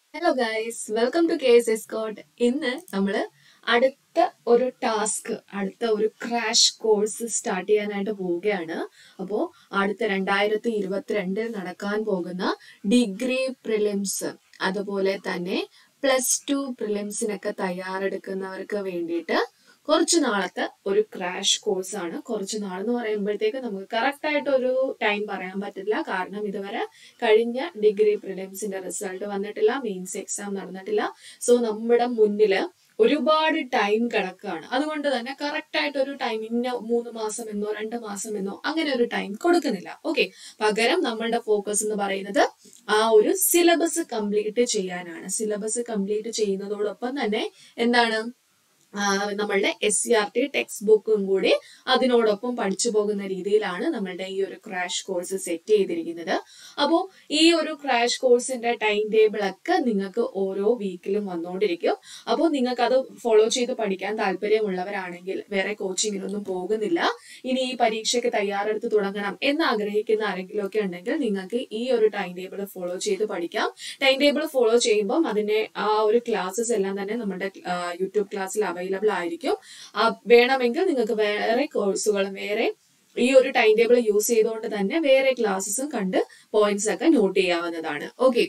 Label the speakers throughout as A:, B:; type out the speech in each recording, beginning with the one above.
A: hello guys welcome to K S S coat ഇന്ന് നമ്മള് അടുത്ത ഒരു ടാസ്ക് അടുത്ത ഒരു ക്രാഷ് കോഴ്സ് സ്റ്റാർട്ട് ചെയ്യാനായിട്ട് പോവുകയാണ് അപ്പോൾ അടുത്ത രണ്ടായിരത്തി ഇരുപത്തിരണ്ടിൽ നടക്കാൻ പോകുന്ന ഡിഗ്രി പ്രിലിംസ് അതുപോലെ തന്നെ പ്ലസ് ടു പ്രിലിംസിനൊക്കെ തയ്യാറെടുക്കുന്നവർക്ക് വേണ്ടിയിട്ട് കുറച്ച് നാളത്തെ ഒരു ക്രാഷ് കോഴ്സ് ആണ് കുറച്ച് നാളെന്ന് പറയുമ്പോഴത്തേക്ക് നമുക്ക് കറക്റ്റ് ആയിട്ട് ഒരു ടൈം പറയാൻ പറ്റില്ല കാരണം ഇതുവരെ കഴിഞ്ഞ ഡിഗ്രി പ്രിലിംസിന്റെ റിസൾട്ട് വന്നിട്ടില്ല മെയിൻസ് എക്സാം നടന്നിട്ടില്ല സോ നമ്മുടെ മുന്നില് ഒരുപാട് ടൈം കിടക്കുകയാണ് അതുകൊണ്ട് തന്നെ കറക്റ്റ് ആയിട്ട് ഒരു ടൈം ഇന്ന മൂന്ന് മാസം എന്നോ രണ്ട് മാസം എന്നോ അങ്ങനെ ഒരു ടൈം കൊടുക്കുന്നില്ല ഓക്കെ പകരം നമ്മളുടെ ഫോക്കസ് എന്ന് പറയുന്നത് ആ ഒരു സിലബസ് കംപ്ലീറ്റ് ചെയ്യാനാണ് സിലബസ് കംപ്ലീറ്റ് ചെയ്യുന്നതോടൊപ്പം തന്നെ എന്താണ് ആ, നമ്മളുടെ S C R T text ബുക്കും കൂടി അതിനോടൊപ്പം പഠിച്ചു പോകുന്ന രീതിയിലാണ് നമ്മളുടെ ഈ ഒരു ക്രാഷ് കോഴ്സ് സെറ്റ് ചെയ്തിരിക്കുന്നത് അപ്പോൾ ഈ ഒരു ക്രാഷ് കോഴ്സിന്റെ ടൈം ടേബിൾ ഒക്കെ നിങ്ങൾക്ക് ഓരോ വീക്കിലും വന്നുകൊണ്ടിരിക്കും അപ്പോൾ നിങ്ങൾക്ക് അത് ഫോളോ ചെയ്ത് പഠിക്കാൻ താല്പര്യമുള്ളവരാണെങ്കിൽ വേറെ കോച്ചിങ്ങിനൊന്നും പോകുന്നില്ല ഇനി ഈ പരീക്ഷയ്ക്ക് തയ്യാറെടുത്ത് തുടങ്ങണം എന്ന് ആഗ്രഹിക്കുന്ന ആരെങ്കിലും ഒക്കെ ഉണ്ടെങ്കിൽ നിങ്ങൾക്ക് ഈ ഒരു ടൈം ടേബിൾ ഫോളോ ചെയ്ത് പഠിക്കാം ടൈം ടേബിൾ ഫോളോ ചെയ്യുമ്പോൾ അതിന്റെ ആ ഒരു ക്ലാസ്സസ് എല്ലാം തന്നെ നമ്മുടെ യൂട്യൂബ് ക്ലാസ്സിൽ അവൈലബിൾ ആയിരിക്കും ആ, വേണമെങ്കിൽ നിങ്ങൾക്ക് വേറെ കോഴ്സുകളും വേറെ ഈ ഒരു ടൈം ടേബിൾ യൂസ് ചെയ്തുകൊണ്ട് തന്നെ വേറെ ക്ലാസ്സസും കണ്ട് പോയിന്റ്സ് ഒക്കെ നോട്ട് ചെയ്യാവുന്നതാണ് ഓക്കെ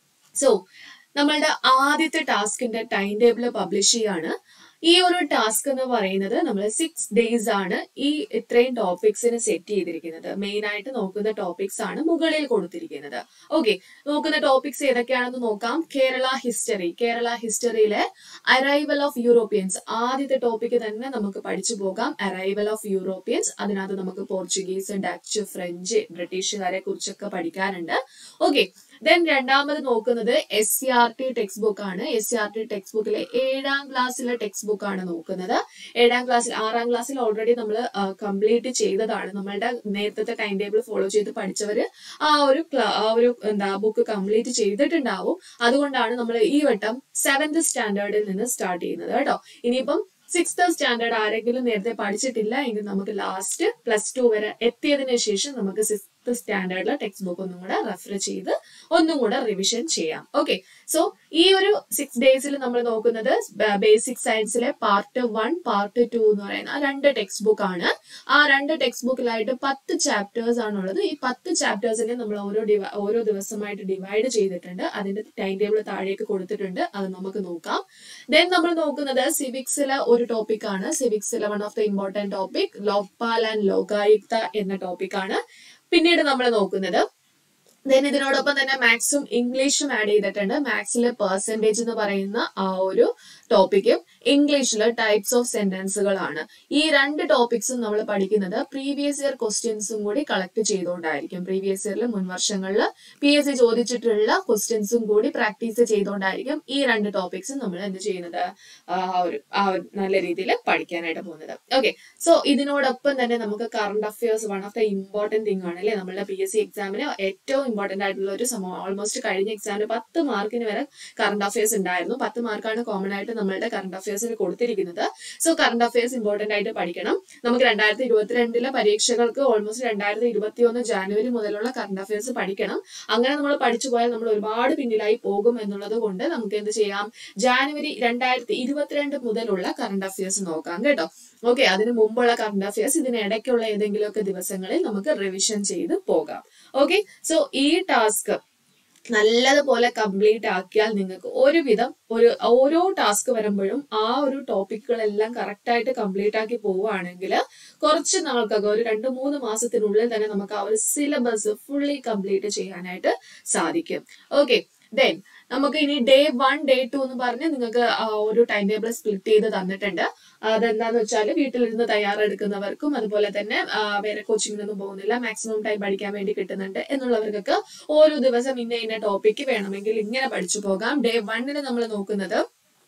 A: സോ നമ്മളുടെ ആദ്യത്തെ ടാസ്കിന്റെ ടൈം ടേബിൾ പബ്ലിഷ് ചെയ്യാണ് ഈ ഒരു ടാസ്ക് എന്ന് പറയുന്നത് നമ്മൾ സിക്സ് ഡേയ്സ് ആണ് ഈ ഇത്രയും ടോപ്പിക്സിന് സെറ്റ് ചെയ്തിരിക്കുന്നത് മെയിൻ ആയിട്ട് നോക്കുന്ന ടോപ്പിക്സ് ആണ് മുകളിൽ കൊടുത്തിരിക്കുന്നത് ഓക്കെ നോക്കുന്ന ടോപ്പിക്സ് ഏതൊക്കെയാണെന്ന് നോക്കാം കേരള ഹിസ്റ്ററി കേരള ഹിസ്റ്ററിയിലെ അറൈവൽ ഓഫ് യൂറോപ്യൻസ് ആദ്യത്തെ ടോപ്പിക്ക് തന്നെ നമുക്ക് പഠിച്ചു പോകാം അറൈവൽ ഓഫ് യൂറോപ്യൻസ് അതിനകത്ത് നമുക്ക് പോർച്ചുഗീസ് ഡച്ച് ഫ്രഞ്ച് ബ്രിട്ടീഷുകാരെ കുറിച്ചൊക്കെ പഠിക്കാനുണ്ട് ഓക്കെ ദെൻ രണ്ടാമത് നോക്കുന്നത് S C R T text book ആണ് S C R T text ബുക്കിലെ ഏഴാം ക്ലാസ്സിലെ ടെക്സ്റ്റ് ബുക്ക് ആണ് നോക്കുന്നത് ഏഴാം ക്ലാസ്സിൽ ആറാം ക്ലാസ്സിൽ ഓൾറെഡി നമ്മൾ കംപ്ലീറ്റ് ചെയ്തതാണ് നമ്മളുടെ നേരത്തെ ടൈം ടേബിൾ ഫോളോ ചെയ്ത് പഠിച്ചവര് ആ ഒരു ക്ലാ- ആ ഒരു എന്താ ബുക്ക് കംപ്ലീറ്റ് ചെയ്തിട്ടുണ്ടാവും അതുകൊണ്ടാണ് നമ്മൾ ഈ വട്ടം സെവന്ത് സ്റ്റാൻഡേർഡിൽ നിന്ന് സ്റ്റാർട്ട് ചെയ്യുന്നത് കേട്ടോ ഇനിയിപ്പം സിക്സ്ത് സ്റ്റാൻഡേർഡ് ആരെങ്കിലും നേരത്തെ പഠിച്ചിട്ടില്ല എങ്കിൽ നമുക്ക് ലാസ്റ്റ് പ്ലസ് ടു വരെ എത്തിയതിനു ശേഷം നമുക്ക് സിക്സ്ത് സ്റ്റാൻഡേർഡിലെ ടെക്സ്റ്റ് ബുക്ക് ഒന്നും കൂടെ റെഫർ ചെയ്ത് ഒന്നും കൂടെ റിവിഷൻ ചെയ്യാം ഓക്കെ സോ ഈ ഒരു സിക്സ് ഡേയ്സിൽ നമ്മൾ നോക്കുന്നത് ബേസിക് സയൻസിലെ പാർട്ട് വൺ പാർട്ട് ടു എന്ന് പറയുന്ന ആ രണ്ട് ടെക്സ്റ്റ് ബുക്ക് ആണ് ആ രണ്ട് ടെക്സ്റ്റ് ബുക്കിലായിട്ട് പത്ത് ചാപ്റ്റേഴ്സ് ആണുള്ളത് ഈ പത്ത് ചാപ്റ്റേഴ്സിനെ നമ്മൾ ഓരോ divi- ഓരോ ദിവസമായിട്ട് ഡിവൈഡ് ചെയ്തിട്ടുണ്ട് അതിന്റെ ടൈം ടേബിൾ താഴേക്ക് കൊടുത്തിട്ടുണ്ട് അത് നമുക്ക് നോക്കാം ദെൻ നമ്മൾ നോക്കുന്നത് സിവിക്സിലെ ഒരു ടോപ്പിക് ആണ് സിവിക്സിലെ one of the important topic Lokpal and Lokayukta എന്ന ടോപ്പിക് ആണ് പിന്നീട് നമ്മൾ നോക്കുന്നത് ദെൻ ഇതിനോടൊപ്പം തന്നെ മാത്സും ഇംഗ്ലീഷും ആഡ് ചെയ്തിട്ടുണ്ട് മാത്സിലെ പെർസെന്റേജ് എന്ന് പറയുന്ന ആ ഒരു ടോപ്പിക്കും ഇംഗ്ലീഷിലെ ടൈപ്സ് ഓഫ് സെന്റൻസുകളാണ് ഈ രണ്ട് ടോപ്പിക്സും നമ്മൾ പഠിക്കുന്നത് പ്രീവിയസ് ഇയർ ക്വസ്റ്റ്യൻസും കൂടി കളക്ട് ചെയ്തുകൊണ്ടായിരിക്കും പ്രീവിയസ് ഇയറിൽ മുൻ വർഷങ്ങളിൽ പി എസ് സി ചോദിച്ചിട്ടുള്ള ക്വസ്റ്റ്യൻസും കൂടി പ്രാക്ടീസ് ചെയ്തുകൊണ്ടായിരിക്കും ഈ രണ്ട് ടോപ്പിക്സും നമ്മൾ എന്ത് ചെയ്യുന്നത് ആ ഒരു ആ ഒരു നല്ല രീതിയിൽ പഠിക്കാനായിട്ട് പോകുന്നത് ഓക്കെ സോ ഇതിനോടൊപ്പം തന്നെ നമുക്ക് current affairs one of the important thing ആണ് അല്ലെ നമ്മളുടെ പി എസ് സി എക്സാമിന് ഏറ്റവും ഇമ്പോർട്ടന്റ് ആയിട്ടുള്ള ഒരു സംഭവം ഓൾമോസ്റ്റ് കഴിഞ്ഞ എക്സാമിന് പത്ത് മാർക്കിന് വരെ കറണ്ട് അഫയേഴ്സ് ഉണ്ടായിരുന്നു പത്ത് മാർക്കാണ് കോമൺ ആയിട്ട് നമ്മളുടെ കറണ്ട് അഫയേഴ്സിൽ കൊടുത്തിരിക്കുന്നത് സോ കറണ്ട് അഫയേഴ്സ് ഇമ്പോർട്ടന്റ് ആയിട്ട് പഠിക്കണം നമുക്ക് രണ്ടായിരത്തി ഇരുപത്തിരണ്ടിലെ പരീക്ഷകൾക്ക് ഓൾമോസ്റ്റ് രണ്ടായിരത്തി ഇരുപത്തി ഒന്ന് ജാനുവരി മുതലുള്ള കറണ്ട് അഫയേഴ്സ് പഠിക്കണം അങ്ങനെ നമ്മൾ പഠിച്ചു പോയാൽ നമ്മൾ ഒരുപാട് പിന്നിലായി പോകും എന്നുള്ളത് കൊണ്ട് നമുക്ക് എന്ത് ചെയ്യാം ജാനുവരി രണ്ടായിരത്തി ഇരുപത്തിരണ്ട് മുതലുള്ള കറണ്ട് അഫയേഴ്സ് നോക്കാം കേട്ടോ ഓക്കെ അതിന് മുമ്പുള്ള കറണ്ട് അഫയേഴ്സ് ഇതിന് ഇടയ്ക്കുള്ള ഏതെങ്കിലുമൊക്കെ ദിവസങ്ങളിൽ നമുക്ക് റിവിഷൻ ചെയ്ത് പോകാം ഓക്കെ സോ ഈ ടാസ്ക് നല്ലതുപോലെ കംപ്ലീറ്റ് ആക്കിയാൽ നിങ്ങൾക്ക് ഒരുവിധം ഒരു ഓരോ ടാസ്ക് വരുമ്പോഴും ആ ഒരു ടോപ്പിക്കുകളെല്ലാം കറക്റ്റ് ആയിട്ട് കംപ്ലീറ്റ് ആക്കി പോവുകയാണെങ്കിൽ കുറച്ച് നാൾക്കകം ഒരു രണ്ട് മൂന്ന് മാസത്തിനുള്ളിൽ തന്നെ നമുക്ക് ആ ഒരു സിലബസ് ഫുള്ളി കംപ്ലീറ്റ് ചെയ്യാനായിട്ട് സാധിക്കും ഓക്കെ ദെൻ നമുക്ക് ഇനി ഡേ വൺ ഡേ ടു എന്ന് പറഞ്ഞ് നിങ്ങൾക്ക് ആ ഒരു ടൈം ടേബിൾ സ്പ്ലിറ്റ് ചെയ്ത് തന്നിട്ടുണ്ട് അതെന്താന്ന് വെച്ചാൽ വീട്ടിലിരുന്ന് തയ്യാറെടുക്കുന്നവർക്കും അതുപോലെ തന്നെ ആ, വേറെ കോച്ചിങ്ങിനൊന്നും പോകുന്നില്ല മാക്സിമം ടൈം പഠിക്കാൻ വേണ്ടി കിട്ടുന്നുണ്ട് എന്നുള്ളവർക്കൊക്കെ ഓരോ ദിവസം ഇന്ന ഇന്ന ടോപ്പിക്ക് വേണമെങ്കിൽ ഇങ്ങനെ പഠിച്ചു പോകാം ഡേ വണ്ണിന് നമ്മൾ നോക്കുന്നത്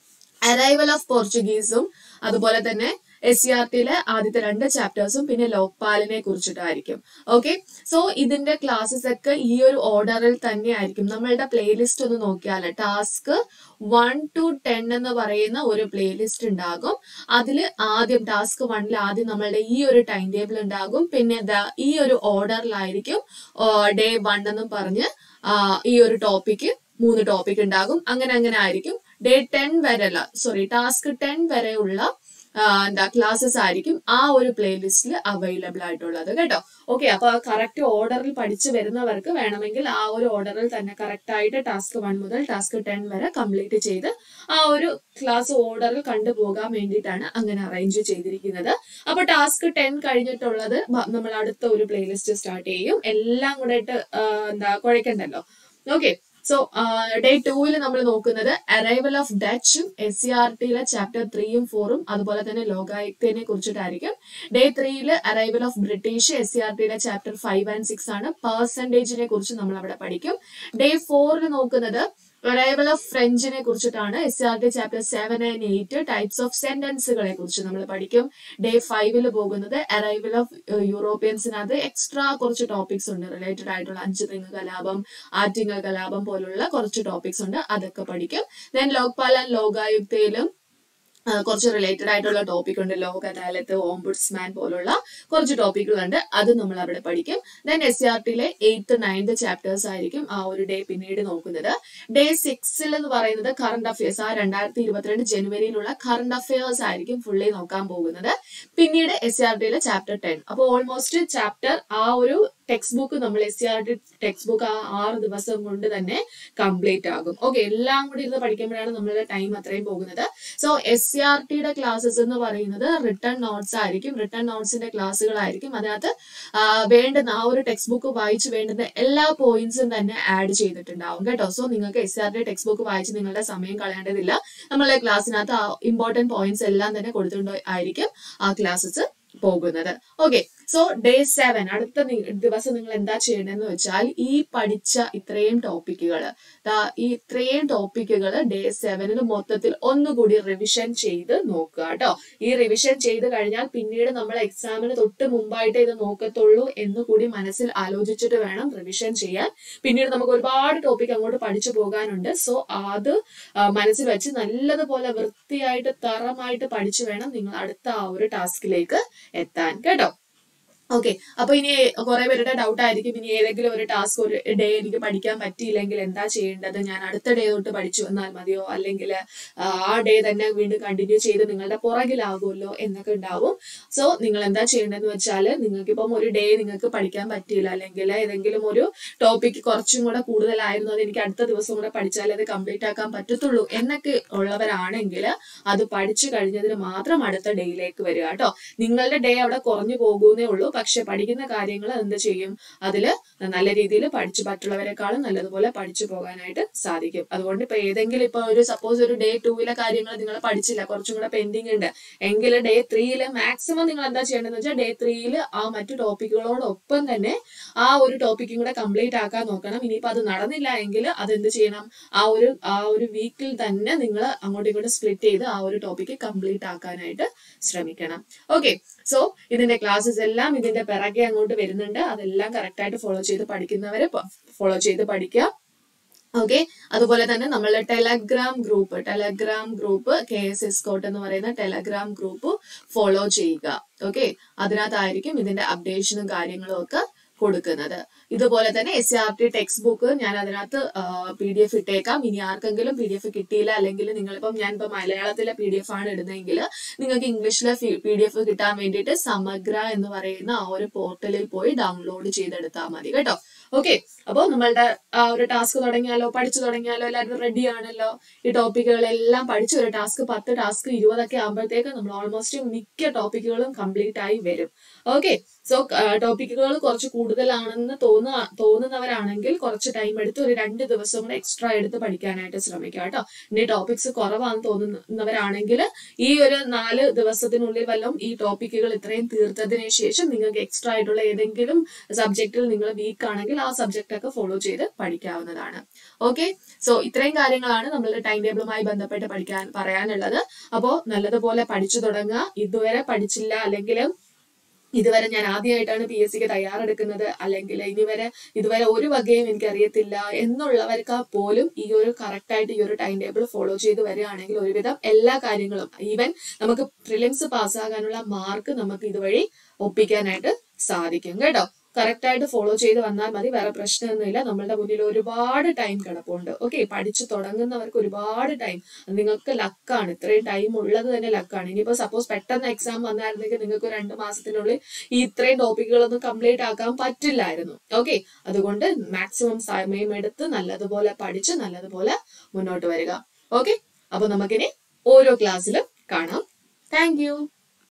A: അറൈവൽ ഓഫ് പോർച്ചുഗീസും അതുപോലെ തന്നെ എസ് സി ആർ ടിയിലെ ആദ്യത്തെ രണ്ട് ചാപ്റ്റേഴ്സും പിന്നെ ലോക്പാലിനെ കുറിച്ചിട്ടായിരിക്കും ഓക്കെ സോ ഇതിന്റെ ക്ലാസ്സസ് ഒക്കെ ഈ ഒരു ഓർഡറിൽ തന്നെ ആയിരിക്കും നമ്മളുടെ പ്ലേലിസ്റ്റ് ഒന്ന് നോക്കിയാൽ ടാസ്ക് വൺ ടു ടെൻ എന്ന് പറയുന്ന ഒരു പ്ലേലിസ്റ്റ് ഉണ്ടാകും അതിൽ ആദ്യം ടാസ്ക് വണ്ണിൽ ആദ്യം നമ്മളുടെ ഈ ഒരു ടൈം ടേബിൾ ഉണ്ടാകും പിന്നെ ദാ ഈ ഒരു ഓർഡറിലായിരിക്കും ഡേ വൺ എന്നും പറഞ്ഞ് ആ, ഈ ഒരു ടോപ്പിക്ക് മൂന്ന് ടോപ്പിക് ഉണ്ടാകും അങ്ങനെ അങ്ങനെ ആയിരിക്കും ഡേ ടെൻ വരെ അല്ല സോറി ടാസ്ക് ടെൻ വരെയുള്ള ആ, എന്താ ക്ലാസ്സസ് ആയിരിക്കും ആ ഒരു പ്ലേലിസ്റ്റിൽ അവൈലബിൾ ആയിട്ടുള്ളത് കേട്ടോ ഓക്കെ അപ്പൊ ആ കറക്റ്റ് ഓർഡറിൽ പഠിച്ചു വരുന്നവർക്ക് വേണമെങ്കിൽ ആ ഒരു ഓർഡറിൽ തന്നെ കറക്റ്റ് ആയിട്ട് ടാസ്ക് വൺ മുതൽ ടാസ്ക് ടെൻ വരെ കംപ്ലീറ്റ് ചെയ്ത് ആ ഒരു ക്ലാസ് ഓർഡറിൽ കണ്ടുപോകാൻ വേണ്ടിയിട്ടാണ് അങ്ങനെ അറേഞ്ച് ചെയ്തിരിക്കുന്നത് അപ്പൊ ടാസ്ക് ടെൻ കഴിഞ്ഞിട്ടുള്ളത് ബ- നമ്മൾ അടുത്ത ഒരു പ്ലേലിസ്റ്റ് സ്റ്റാർട്ട് ചെയ്യും എല്ലാം കൂടെ ഇട്ട് ആ, എന്താ കുഴക്കണ്ടല്ലോ ഓക്കെ സോ ഡേ ടൂവിൽ നമ്മൾ നോക്കുന്നത് അറൈവൽ ഓഫ് ഡച്ചും എസ് സി ആർ ടിയിലെ ചാപ്റ്റർ ത്രീയും ഫോറും അതുപോലെ തന്നെ ലോകായുക്തനെ കുറിച്ചിട്ടായിരിക്കും ഡേ ത്രീയിൽ arrival of British S C R ടിയിലെ ചാപ്റ്റർ ഫൈവ് ആൻഡ് സിക്സ് ആണ് പെർസെന്റേജിനെ കുറിച്ച് നമ്മൾ അവിടെ പഠിക്കും ഡേ ഫോറിൽ നോക്കുന്നത് അറൈവൽ ഓഫ് ഫ്രഞ്ചിനെ കുറിച്ചിട്ടാണ് S C R T chapter seven and eight types of സെന്റൻസുകളെ കുറിച്ച് നമ്മൾ പഠിക്കും ഡേ ഫൈവിൽ പോകുന്നത് അറൈവൽ ഓഫ് യൂറോപ്യൻസിനകത്ത് എക്സ്ട്രാ കുറച്ച് ടോപ്പിക്സ് ഉണ്ട് റിലേറ്റഡ് ആയിട്ടുള്ള അഞ്ച് തെങ്ങ് കലാപം ആറ്റിങ്ങൽ കലാപം പോലുള്ള കുറച്ച് ടോപ്പിക്സ് ഉണ്ട് അതൊക്കെ പഠിക്കും ദെൻ ലോക്പാൽ ആൻഡ് ലോകായുക്തയിലും ആ, കുറച്ച് റിലേറ്റഡ് ആയിട്ടുള്ള ടോപ്പിക് ഉണ്ട് ലോക അദാലത്ത് ഓംബുഡ്സ്മാൻ പോലുള്ള കുറച്ച് ടോപ്പിക്കുകളുണ്ട് അത് നമ്മൾ അവിടെ പഠിക്കും ദെൻ എസ് സി ആർ ടിയിലെ എയ്ത്ത് നയൻത് ചാപ്റ്റേഴ്സ് ആയിരിക്കും ആ ഒരു ഡേ പിന്നീട് നോക്കുന്നത് ഡേ സിക്സിൽ എന്ന് പറയുന്നത് കറണ്ട് അഫയേഴ്സ് ആ രണ്ടായിരത്തി ഇരുപത്തിരണ്ട് ജനുവരിയിലുള്ള കറണ്ട് അഫയേഴ്സ് ആയിരിക്കും ഫുള്ളി നോക്കാൻ പോകുന്നത് പിന്നീട് എസ് സി ആർ ടിയിലെ ചാപ്റ്റർ ടെൻ അപ്പോൾ ഓൾമോസ്റ്റ് ചാപ്റ്റർ ആ ഒരു ടെക്സ്റ്റ് ബുക്ക് നമ്മൾ S C R T text book ആ ആറ് ദിവസം കൊണ്ട് തന്നെ കംപ്ലീറ്റ് ആകും ഓക്കെ എല്ലാം കൂടി ഇരുന്ന് പഠിക്കുമ്പോഴാണ് നമ്മളുടെ ടൈം അത്രയും പോകുന്നത് സോ എസ് സി ആർ ടിയുടെ ക്ലാസ്സസ് എന്ന് പറയുന്നത് റിട്ടേൺ നോട്ട്സ് ആയിരിക്കും റിട്ടേൺ നോട്ട്സിന്റെ ക്ലാസ്സുകളായിരിക്കും അതിനകത്ത് ആ, വേണ്ടുന്ന ആ ഒരു ടെക്സ്റ്റ് ബുക്ക് വായിച്ച് വേണ്ടുന്ന എല്ലാ പോയിന്റ്സും തന്നെ ആഡ് ചെയ്തിട്ടുണ്ടാവും കേട്ടോ സോ നിങ്ങൾക്ക് S R T text book വായിച്ച് നിങ്ങളുടെ സമയം കളയേണ്ടതില്ല നമ്മളുടെ ക്ലാസ്സിനകത്ത് ആ ഇമ്പോർട്ടന്റ് പോയിന്റ്സ് എല്ലാം തന്നെ കൊടുത്തിട്ടുണ്ട് ആയിരിക്കും ആ ക്ലാസ്സസ് പോകുന്നത് ഓക്കെ സോ ഡേ സെവൻ അടുത്ത നി- ദിവസം നിങ്ങൾ എന്താ ചെയ്യണമെന്ന് വെച്ചാൽ ഈ പഠിച്ച ഇത്രയും ടോപ്പിക്കുകൾ ഈ ഇത്രയും ടോപ്പിക്കുകൾ ഡേ സെവനിൽ മൊത്തത്തിൽ ഒന്നുകൂടി റിവിഷൻ ചെയ്ത് നോക്കുക കേട്ടോ ഈ റിവിഷൻ ചെയ്ത് കഴിഞ്ഞാൽ പിന്നീട് നമ്മൾ എക്സാമിന് തൊട്ട് മുമ്പായിട്ട് ഇത് നോക്കത്തുള്ളൂ എന്ന് കൂടി മനസ്സിൽ ആലോചിച്ചിട്ട് വേണം റിവിഷൻ ചെയ്യാൻ പിന്നീട് നമുക്ക് ഒരുപാട് ടോപ്പിക് അങ്ങോട്ട് പഠിച്ചു പോകാനുണ്ട് സോ അത് ആ, മനസ്സിൽ വെച്ച് നല്ലതുപോലെ വൃത്തിയായിട്ട് തറമായിട്ട് പഠിച്ചു വേണം നിങ്ങൾ അടുത്ത ആ ഒരു ടാസ്കിലേക്ക് എത്താൻ കേട്ടോ ഓക്കെ അപ്പൊ ഇനി കുറെ പേരുടെ ഡൗട്ട് ആയിരിക്കും ഇനി ഏതെങ്കിലും ഒരു ടാസ്ക് ഒരു ഡേ എനിക്ക് പഠിക്കാൻ പറ്റിയില്ലെങ്കിൽ എന്താ ചെയ്യേണ്ടത് ഞാൻ അടുത്ത ഡേ തൊട്ട് പഠിച്ചു വന്നാൽ മതിയോ അല്ലെങ്കിൽ ആ ഡേ തന്നെ വീണ്ടും കണ്ടിന്യൂ ചെയ്ത് നിങ്ങളുടെ പുറകിലാകുമല്ലോ എന്നൊക്കെ ഉണ്ടാവും സോ നിങ്ങൾ എന്താ ചെയ്യേണ്ടതെന്ന് വെച്ചാൽ നിങ്ങൾക്ക് ഇപ്പം ഒരു ഡേ നിങ്ങൾക്ക് പഠിക്കാൻ പറ്റിയില്ല അല്ലെങ്കിൽ ഏതെങ്കിലും ഒരു ടോപ്പിക് കുറച്ചും കൂടെ കൂടുതലായിരുന്നു അത് എനിക്ക് അടുത്ത ദിവസം കൂടെ പഠിച്ചാലേ അത് കംപ്ലീറ്റ് ആക്കാൻ പറ്റത്തുള്ളൂ എന്നൊക്കെ ഉള്ളവരാണെങ്കിൽ അത് പഠിച്ചു കഴിഞ്ഞതിന് മാത്രം അടുത്ത ഡേയിലേക്ക് വരിക കേട്ടോ നിങ്ങളുടെ ഡേ അവിടെ കുറഞ്ഞു പോകുന്നേ ഉള്ളൂ പക്ഷെ പഠിക്കുന്ന കാര്യങ്ങൾ എന്ത് ചെയ്യും അതില് നല്ല രീതിയിൽ പഠിച്ചു മറ്റുള്ളവരെക്കാളും നല്ലതുപോലെ പഠിച്ചു പോകാനായിട്ട് സാധിക്കും അതുകൊണ്ട് ഇപ്പൊ ഏതെങ്കിലും ഇപ്പൊ ഒരു സപ്പോസ് ഒരു ഡേ ടൂവിലെ കാര്യങ്ങൾ നിങ്ങൾ പഠിച്ചില്ല കുറച്ചും കൂടെ പെൻഡിങ് ഉണ്ട് എങ്കിൽ ഡേ ത്രീയില് മാക്സിമം നിങ്ങൾ എന്താ ചെയ്യേണ്ടതെന്ന് വെച്ചാൽ ഡേ ത്രീയിൽ ആ മറ്റു ടോപ്പിക്കുകളോടൊപ്പം തന്നെ ആ ഒരു ടോപ്പിക്കും കൂടെ കംപ്ലീറ്റ് ആക്കാൻ നോക്കണം ഇനിയിപ്പോ അത് നടന്നില്ല എങ്കിൽ അതെന്ത് ചെയ്യണം ആ ഒരു ആ ഒരു വീക്കിൽ തന്നെ നിങ്ങൾ അങ്ങോട്ടും ഇങ്ങോട്ടും സ്പ്ലിറ്റ് ചെയ്ത് ആ ഒരു ടോപ്പിക്ക് കംപ്ലീറ്റ് ആക്കാനായിട്ട് ശ്രമിക്കണം ഓക്കെ സോ ഇതിന്റെ ക്ലാസ്സസ് എല്ലാം ഇതിന്റെ പിറകെ അങ്ങോട്ട് വരുന്നുണ്ട് അതെല്ലാം കറക്റ്റ് ആയിട്ട് ഫോളോ ചെയ്ത് പഠിക്കുന്നവര് ഫോളോ ചെയ്ത് പഠിക്കുക ഓക്കെ അതുപോലെ തന്നെ നമ്മളുടെ Telegram group Telegram group K S S കോട്ട് എന്ന് പറയുന്ന ടെലഗ്രാം ഗ്രൂപ്പ് ഫോളോ ചെയ്യുക ഓക്കെ അതിനകത്തായിരിക്കും ഇതിന്റെ അപ്ഡേഷനും കാര്യങ്ങളും ഒക്കെ കൊടുക്കുന്നത് ഇതുപോലെ തന്നെ S R T text book ഞാൻ അതിനകത്ത് പി ഡി എഫ് ഇട്ടേക്കാം ഇനി ആർക്കെങ്കിലും പി ഡി എഫ് കിട്ടിയില്ല അല്ലെങ്കിൽ നിങ്ങളിപ്പം ഞാനിപ്പോൾ മലയാളത്തിലെ പി ഡി എഫ് ആണ് ഇടുന്നതെങ്കിൽ നിങ്ങൾക്ക് ഇംഗ്ലീഷിലെ പി ഡി എഫ് കിട്ടാൻ വേണ്ടിയിട്ട് സമഗ്ര എന്ന് പറയുന്ന ആ ഒരു പോർട്ടലിൽ പോയി ഡൗൺലോഡ് ചെയ്തെടുത്താൽ മതി കേട്ടോ ഓക്കെ അപ്പോൾ നമ്മളുടെ ആ ഒരു ടാസ്ക് തുടങ്ങിയാലോ പഠിച്ചു തുടങ്ങിയാലോ എല്ലാവരും റെഡി ആണല്ലോ ഈ ടോപ്പിക്കുകളെല്ലാം പഠിച്ച് ഒരു ടാസ്ക് പത്ത് ടാസ്ക് ഇരുപതൊക്കെ ആകുമ്പോഴത്തേക്ക് നമ്മൾ ഓൾമോസ്റ്റ് മിക്ക ടോപ്പിക്കുകളും കംപ്ലീറ്റ് ആയി വരും ഓക്കെ സോ ടോപ്പിക്കുകൾ കുറച്ച് കൂടുതലാണെന്ന് തോന്നുക തോന്നുന്നവരാണെങ്കിൽ കുറച്ച് ടൈം എടുത്ത് ഒരു രണ്ട് ദിവസം കൂടെ എക്സ്ട്രാ എടുത്ത് പഠിക്കാനായിട്ട് ശ്രമിക്കുക കേട്ടോ ഇനി ടോപ്പിക്സ് കുറവാണെന്ന് തോന്നുന്നവരാണെങ്കിൽ ഈ ഒരു നാല് ദിവസത്തിനുള്ളിൽ വല്ലതും ഈ ടോപ്പിക്കുകൾ ഇത്രയും തീർത്തതിന് ശേഷം നിങ്ങൾക്ക് എക്സ്ട്രാ ആയിട്ടുള്ള ഏതെങ്കിലും സബ്ജക്റ്റിൽ നിങ്ങൾ വീക്ക് ആണെങ്കിൽ ആ സബ്ജക്റ്റ് ഒക്കെ ഫോളോ ചെയ്ത് പഠിക്കാവുന്നതാണ് ഓക്കെ സോ ഇത്രയും കാര്യങ്ങളാണ് നമ്മളുടെ ടൈം ടേബിളുമായി ബന്ധപ്പെട്ട് പഠിക്കാൻ പറയാനുള്ളത് അപ്പോൾ നല്ലതുപോലെ പഠിച്ചു തുടങ്ങുക ഇതുവരെ പഠിച്ചില്ല അല്ലെങ്കിൽ ഇതുവരെ ഞാൻ ആദ്യമായിട്ടാണ് പി എസ് സിക്ക് തയ്യാറെടുക്കുന്നത് അല്ലെങ്കിൽ ഇനിവരെ ഇതുവരെ ഒരു വകയും എനിക്ക് അറിയത്തില്ല എന്നുള്ളവർക്ക് പോലും ഈ ഒരു കറക്റ്റ് ആയിട്ട് ഈ ഒരു ടൈം ടേബിൾ ഫോളോ ചെയ്ത് വരികയാണെങ്കിൽ ഒരുവിധം എല്ലാ കാര്യങ്ങളും ഈവൻ നമുക്ക് പ്രിലിംസ് പാസ്സാകാനുള്ള മാർക്ക് നമുക്ക് ഇതുവഴി ഒപ്പിക്കാനായിട്ട് സാധിക്കും കേട്ടോ കറക്റ്റ് ആയിട്ട് ഫോളോ ചെയ്ത് വന്നാൽ മതി വേറെ പ്രശ്നമൊന്നുമില്ല നമ്മളുടെ മുന്നിൽ ഒരുപാട് ടൈം കിടപ്പുണ്ട് ഓക്കെ പഠിച്ചു തുടങ്ങുന്നവർക്ക് ഒരുപാട് ടൈം നിങ്ങൾക്ക് ലക്കാണ് ഇത്രയും ടൈം ഉള്ളത് തന്നെ ലക്കാണ് ഇനിയിപ്പോ സപ്പോസ് പെട്ടെന്ന് എക്സാം വന്നായിരുന്നെങ്കിൽ നിങ്ങൾക്ക് രണ്ട് മാസത്തിനുള്ളിൽ ഈ ഇത്രയും ടോപ്പിക്കുകളൊന്നും കംപ്ലീറ്റ് ആക്കാൻ പറ്റില്ലായിരുന്നു ഓക്കെ അതുകൊണ്ട് മാക്സിമം സമയം എടുത്ത് നല്ലതുപോലെ പഠിച്ച് നല്ലതുപോലെ മുന്നോട്ട് വരിക ഓക്കെ അപ്പൊ നമുക്കിനി ഓരോ ക്ലാസ്സിലും കാണാം താങ്ക് യു